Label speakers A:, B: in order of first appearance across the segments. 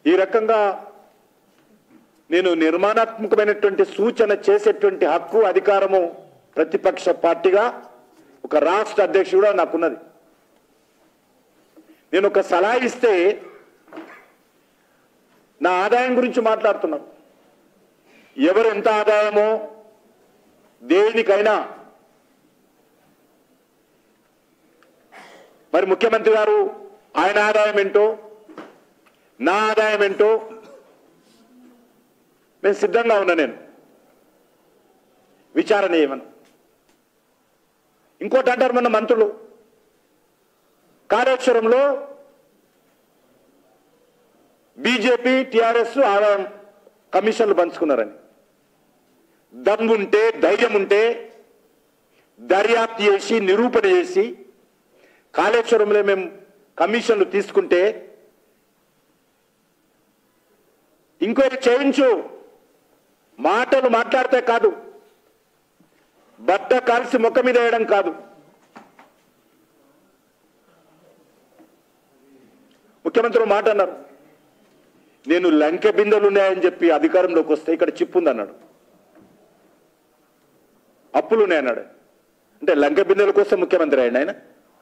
A: ఈ రకంగా నేను నిర్మాణాత్మకమైనటువంటి సూచన చేసేటువంటి హక్కు అధికారము ప్రతిపక్ష పార్టీగా ఒక రాష్ట్ర అధ్యక్షుడుగా నాకున్నది నేను ఒక సలహా ఇస్తే నా ఆదాయం గురించి మాట్లాడుతున్నాం ఎవరు ఎంత ఆదాయమో దేనికైనా మరి ముఖ్యమంత్రి గారు ఆయన ఆదాయం ఏంటో నా ఆదాయం ఏంటో నేను సిద్ధంగా ఉన్నా నేను విచారణ చేయమని ఇంకోటి అంటారు మన మంత్రులు కాళేశ్వరంలో బీజేపీ టిఆర్ఎస్ ఆదాయం కమిషన్లు పంచుకున్నారని దమ్ముంటే ధైర్యం ఉంటే దర్యాప్తు చేసి నిరూపణ చేసి కాళేశ్వరంలో మేము కమిషన్లు తీసుకుంటే ఇంకోటి చేయించు మాటలు మాట్లాడితే కాదు బట్ట కాల్సి మొక్క మీద వేయడం కాదు ముఖ్యమంత్రి ఒక మాట అన్నారు నేను లంకె బిందెలు ఉన్నాయని చెప్పి అధికారంలోకి వస్తే ఇక్కడ చిప్పు ఉందన్నాడు అప్పులు ఉన్నాయన్నాడు అంటే లంకె బిందెల కోసం ముఖ్యమంత్రి అయ్యండి ఆయన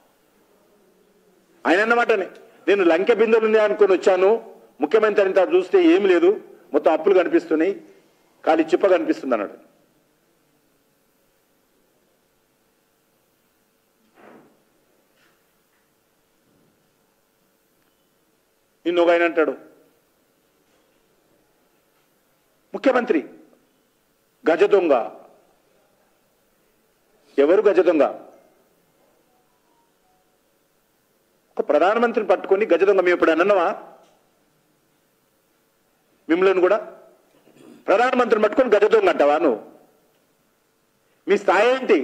A: ఆయన అన్నమాటనే నేను లంకె బిందెలు ఉన్నాయనుకొని వచ్చాను ముఖ్యమంత్రి అంతా చూస్తే ఏమి లేదు మొత్తం అప్పులు కనిపిస్తున్నాయి ఖాళీ చిప్ప కనిపిస్తుంది అన్నాడు నిన్న ఒక ఆయన అంటాడు ముఖ్యమంత్రి గజ దొంగ ఎవరు గజ దొంగ ఒక ప్రధానమంత్రిని పట్టుకొని గజ దొంగ మేము ఇప్పుడు అన్నవా మిమ్మల్ని కూడా ప్రధానమంత్రిని పట్టుకొని గజ దొంగ అంటావా నువ్వు మీ స్థాయి ఏంటి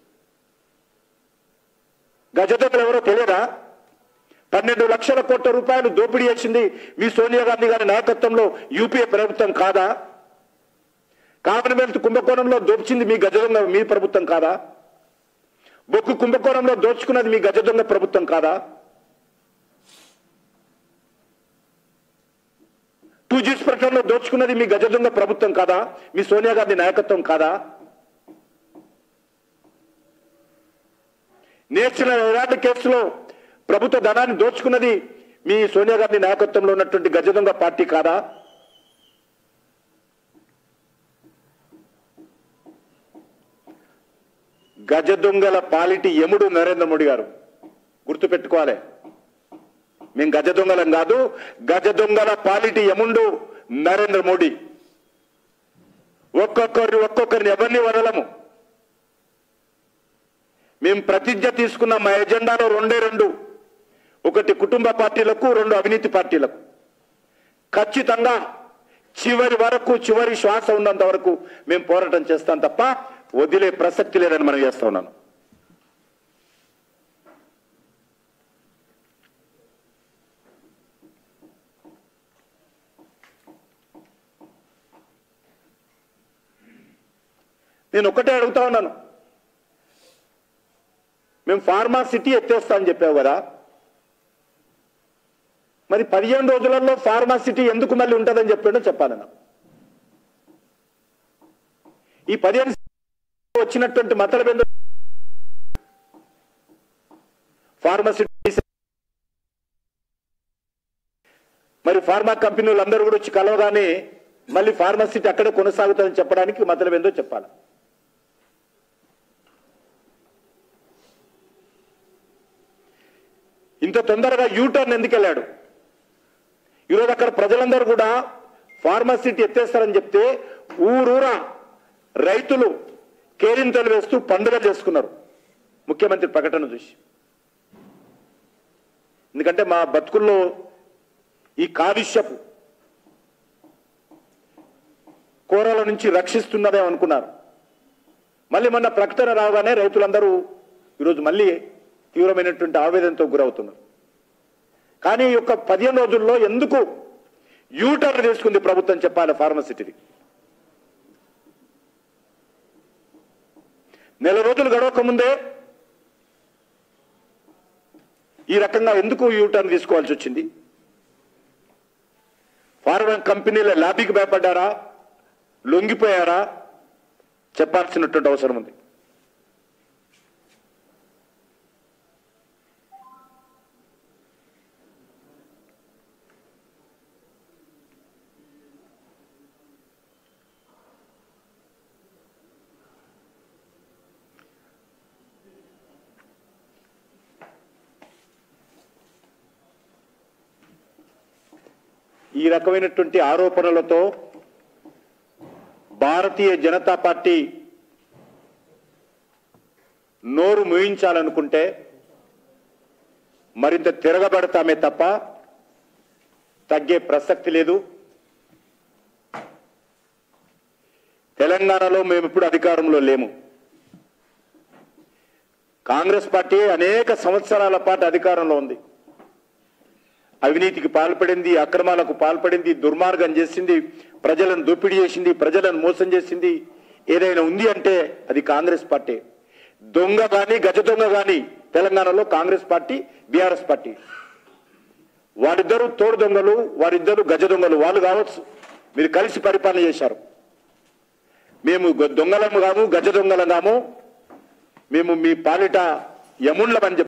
A: గజ దొంగలు ఎవరో తెలియదా పన్నెండు లక్షల కోట్ల రూపాయలు దోపిడీ చేసింది మీ సోనియా గాంధీ గారి నాయకత్వంలో యూపీఏ ప్రభుత్వం కాదా కామన్వెల్త్ కుంభకోణంలో దోచింది మీ గజ దొంగ మీ ప్రభుత్వం కాదా బొగ్గు కుంభకోణంలో దోచుకున్నది మీ గజ దొంగ ప్రభుత్వం కాదా టూ జీస్ ప్రకటనలో దోచుకున్నది మీ గజ దొంగ ప్రభుత్వం కాదా మీ సోనియా గాంధీ నాయకత్వం కాదా నేషనల్ హెరాల్డ్ కేసులో ప్రభుత్వ ధనాన్ని దోచుకున్నది మీ సోనియా గాంధీ నాయకత్వంలో ఉన్నటువంటి గజ దొంగ పార్టీ కాదా గజ దొంగల పాలిటి యముడు నరేంద్ర మోడీ గారు గుర్తుపెట్టుకోవాలి మేము గజ దొంగలం కాదు గజ దొంగల పాలిటి యముండు నరేంద్ర మోడీ ఒక్కొక్కరిని ఒక్కొక్కరిని ఎవరిని వదలము మేము ప్రతిజ్ఞ తీసుకున్న మా ఎజెండాలో రెండే రెండు ఒకటి కుటుంబ పార్టీలకు రెండు అవినీతి పార్టీలకు ఖచ్చితంగా చివరి వరకు చివరి శ్వాస ఉన్నంత వరకు మేము పోరాటం చేస్తాం తప్ప వదిలే ప్రసక్తి లేదని మనం చేస్తా ఉన్నాను నేను ఒకటే అడుగుతా ఉన్నాను మేము ఫార్మా సిటీ ఎత్తేస్తా అని చెప్పావు కదా మరి పదిహేను రోజులలో ఫార్మా సిటీ ఎందుకు మళ్ళీ ఉంటుందని చెప్పాడో చెప్పాలి నాకు ఈ పదిహేను వచ్చినటువంటి మతలబెందు ఫార్మసిటీ మరి ఫార్మా కంపెనీలు అందరూ కూడా వచ్చి కలవగానే మళ్ళీ ఫార్మసిటీ అక్కడే కొనసాగుతుందని చెప్పడానికి మతలబెందో చెప్పాలి ఇంత తొందరగా యూటర్న్ ఎందుకు వెళ్ళాడు ఈరోజు అక్కడ ప్రజలందరూ కూడా ఫార్మసిటీ ఎత్తేస్తారని చెప్తే ఊరూరా రైతులు కేరింతలు వేస్తూ పండుగ చేసుకున్నారు ముఖ్యమంత్రి ప్రకటన చూసి ఎందుకంటే మా బతుకుల్లో ఈ కాలుష్యపు కూరల నుంచి రక్షిస్తున్నదే అనుకున్నారు మళ్ళీ మొన్న ప్రకటన రాగానే రైతులందరూ ఈరోజు మళ్ళీ తీవ్రమైనటువంటి ఆవేదనతో గురవుతున్నారు కానీ ఈ యొక్క పదిహేను రోజుల్లో ఎందుకు యూటర్న్ తీసుకుంది ప్రభుత్వం చెప్పాలి ఫార్మసిటీది నెల రోజులు గడవక ముందే ఈ రకంగా ఎందుకు యూటర్న్ తీసుకోవాల్సి వచ్చింది ఫార్మా కంపెనీల లాబీకి భయపడ్డారా లొంగిపోయారా చెప్పాల్సినటువంటి అవసరం ఉంది ఈ రకమైనటువంటి ఆరోపణలతో భారతీయ జనతా పార్టీ నోరు ముయించాలనుకుంటే మరింత తిరగబడతామే తప్ప తగ్గే ప్రసక్తి లేదు తెలంగాణలో మేము ఇప్పుడు అధికారంలో లేము కాంగ్రెస్ పార్టీ అనేక సంవత్సరాల పాటు అధికారంలో ఉంది అవినీతికి పాల్పడింది అక్రమాలకు పాల్పడింది దుర్మార్గం చేసింది ప్రజలను దోపిడీ చేసింది ప్రజలను మోసం చేసింది ఏదైనా ఉంది అంటే అది కాంగ్రెస్ పార్టీ దొంగ కానీ గజ దొంగ కానీ తెలంగాణలో కాంగ్రెస్ పార్టీ బీఆర్ఎస్ పార్టీ వారిద్దరు తోడు దొంగలు వారిద్దరు గజ దొంగలు వాళ్ళు కావచ్చు మీరు కలిసి పరిపాలన చేశారు మేము గ- దొంగలము కాము గజ దొంగలం కాము మేము మీ పాలిట యముళ్ళమని చెప్పి